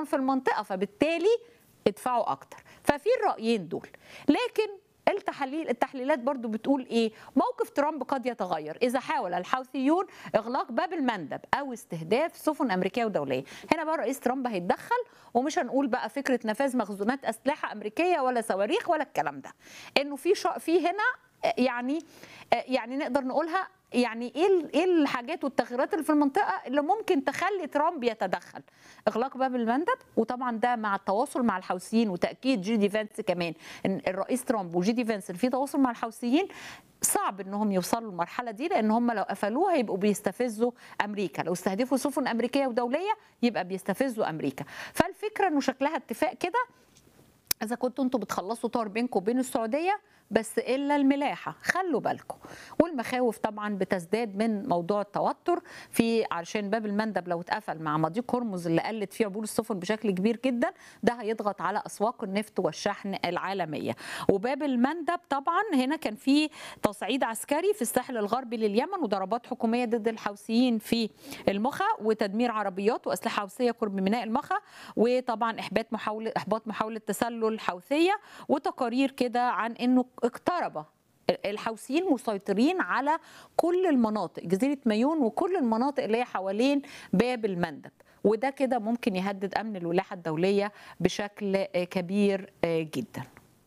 طيران في المنطقه فبالتالي ادفعوا اكتر ففي الرايين دول لكن التحليل التحليلات برضو بتقول ايه موقف ترامب قد يتغير اذا حاول الحوثيون اغلاق باب المندب او استهداف سفن امريكيه ودوليه هنا بقى رئيس ترامب هيتدخل ومش هنقول بقى فكره نفاذ مخزونات اسلحه امريكيه ولا صواريخ ولا الكلام ده انه في شا... في هنا يعني يعني نقدر نقولها يعني ايه ايه الحاجات والتغييرات اللي في المنطقه اللي ممكن تخلي ترامب يتدخل اغلاق باب المندب وطبعا ده مع التواصل مع الحوثيين وتاكيد جي دي فانس كمان ان الرئيس ترامب وجي دي فانس في تواصل مع الحوثيين صعب انهم يوصلوا للمرحله دي لان هم لو قفلوها يبقوا بيستفزوا امريكا لو استهدفوا سفن امريكيه ودوليه يبقى بيستفزوا امريكا فالفكره انه شكلها اتفاق كده اذا كنتوا انتوا بتخلصوا طار بينكم وبين السعوديه بس الا الملاحه خلوا بالكم والمخاوف طبعا بتزداد من موضوع التوتر في علشان باب المندب لو اتقفل مع مضيق هرمز اللي قلت فيه عبور السفن بشكل كبير جدا ده هيضغط على اسواق النفط والشحن العالميه وباب المندب طبعا هنا كان في تصعيد عسكري في الساحل الغربي لليمن وضربات حكوميه ضد الحوثيين في المخا وتدمير عربيات واسلحه حوثيه قرب ميناء المخا وطبعا احباط محاوله احباط محاوله تسلل حوثيه وتقارير كده عن انه اقترب الحوثيين مسيطرين على كل المناطق جزيره مايون وكل المناطق اللي هي حوالين باب المندب وده كده ممكن يهدد امن الولاحه الدوليه بشكل كبير جدا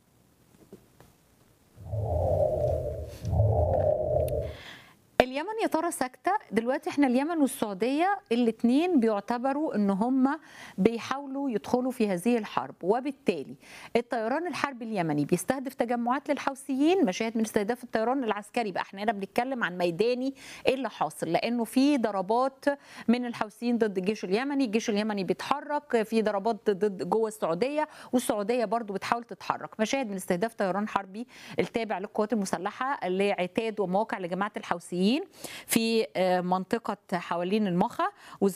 اليمن يا ترى ساكته دلوقتي احنا اليمن والسعوديه الاثنين بيعتبروا ان هم بيحاولوا يدخلوا في هذه الحرب وبالتالي الطيران الحربي اليمني بيستهدف تجمعات للحوثيين مشاهد من استهداف الطيران العسكري بقى احنا هنا بنتكلم عن ميداني ايه اللي حاصل لانه في ضربات من الحوثيين ضد الجيش اليمني الجيش اليمني بيتحرك في ضربات ضد جوه السعوديه والسعوديه برضو بتحاول تتحرك مشاهد من استهداف طيران حربي التابع للقوات المسلحه لعتاد ومواقع لجماعه الحوثيين في منطقة حوالين المخا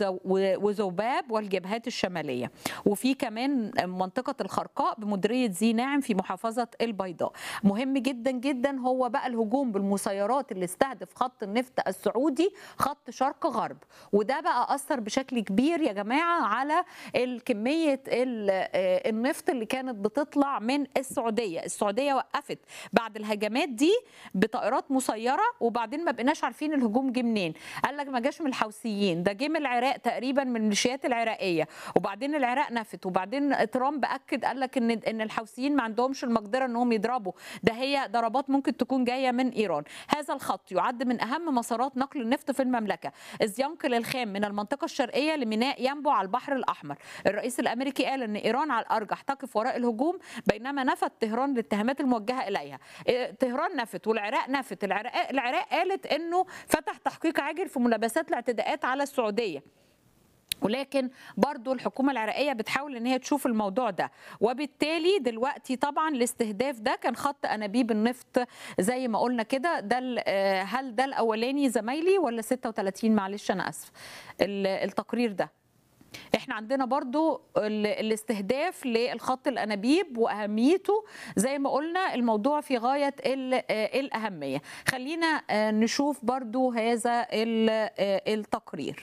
وذوباب والجبهات الشمالية وفي كمان منطقة الخرقاء بمديرية ذي ناعم في محافظة البيضاء مهم جدا جدا هو بقى الهجوم بالمسيرات اللي استهدف خط النفط السعودي خط شرق غرب وده بقى أثر بشكل كبير يا جماعة على الكمية النفط اللي كانت بتطلع من السعودية السعودية وقفت بعد الهجمات دي بطائرات مسيرة وبعدين ما بقيناش عارفين الهجوم جه منين قال لك ما جاش من الحوثيين ده جه من العراق تقريبا من الميليشيات العراقيه وبعدين العراق نفت وبعدين ترامب اكد قال لك ان ان الحوثيين ما عندهمش المقدره انهم يضربوا ده هي ضربات ممكن تكون جايه من ايران هذا الخط يعد من اهم مسارات نقل النفط في المملكه اذ ينقل الخام من المنطقه الشرقيه لميناء ينبع على البحر الاحمر الرئيس الامريكي قال ان ايران على الارجح تقف وراء الهجوم بينما نفت طهران الاتهامات الموجهه اليها طهران نفت والعراق نفت العراق العراق قالت انه فتح تحقيق عاجل في ملابسات الاعتداءات على السعوديه ولكن برضو الحكومة العراقية بتحاول ان هي تشوف الموضوع ده وبالتالي دلوقتي طبعا الاستهداف ده كان خط انابيب النفط زي ما قلنا كده ده هل ده الاولاني زمايلي ولا 36 معلش انا اسف التقرير ده احنا عندنا برضو الاستهداف للخط الانابيب واهميته زي ما قلنا الموضوع في غايه الاهميه خلينا نشوف برضو هذا التقرير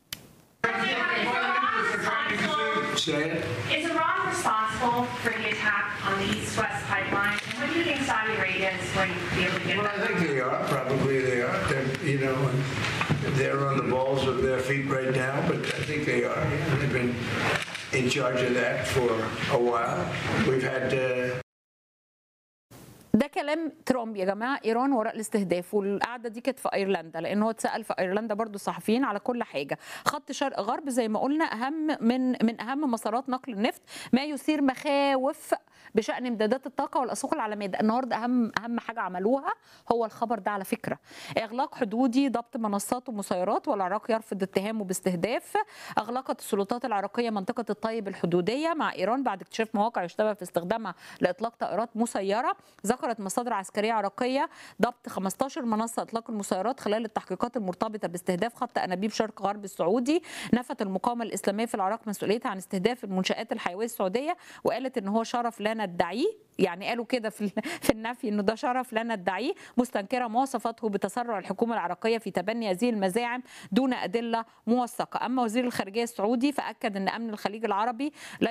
Is Iran responsible for the attack on the East-West pipeline? And what do you think Saudi Arabia is going to be able to get? Well, I think they are. Probably they are. They're, you know, they're on the balls of their feet right now, but I think they are. They've been in charge of that for a while. We've had. Uh, ده كلام ترامب يا جماعه ايران وراء الاستهداف والقعده دي كانت في ايرلندا لان هو اتسال في ايرلندا برضو الصحفيين على كل حاجه خط شرق غرب زي ما قلنا اهم من من اهم مسارات نقل النفط ما يثير مخاوف بشان امدادات الطاقه والاسواق العالميه ده النهارده اهم اهم حاجه عملوها هو الخبر ده على فكره اغلاق حدودي ضبط منصات ومسيرات والعراق يرفض اتهامه باستهداف اغلقت السلطات العراقيه منطقه الطيب الحدوديه مع ايران بعد اكتشاف مواقع يشتبه في استخدامها لاطلاق طائرات مسيره ذكرت مصادر عسكريه عراقيه ضبط 15 منصه اطلاق المسيرات خلال التحقيقات المرتبطه باستهداف خط انابيب شرق غرب السعودي نفت المقاومه الاسلاميه في العراق مسؤوليتها عن استهداف المنشات الحيويه السعوديه وقالت ان هو شرف لا ندعيه يعني قالوا كده في في النفي انه ده شرف لا ندعيه مستنكره مواصفاته بتسرع الحكومه العراقيه في تبني هذه المزاعم دون ادله موثقه اما وزير الخارجيه السعودي فاكد ان امن الخليج العربي لا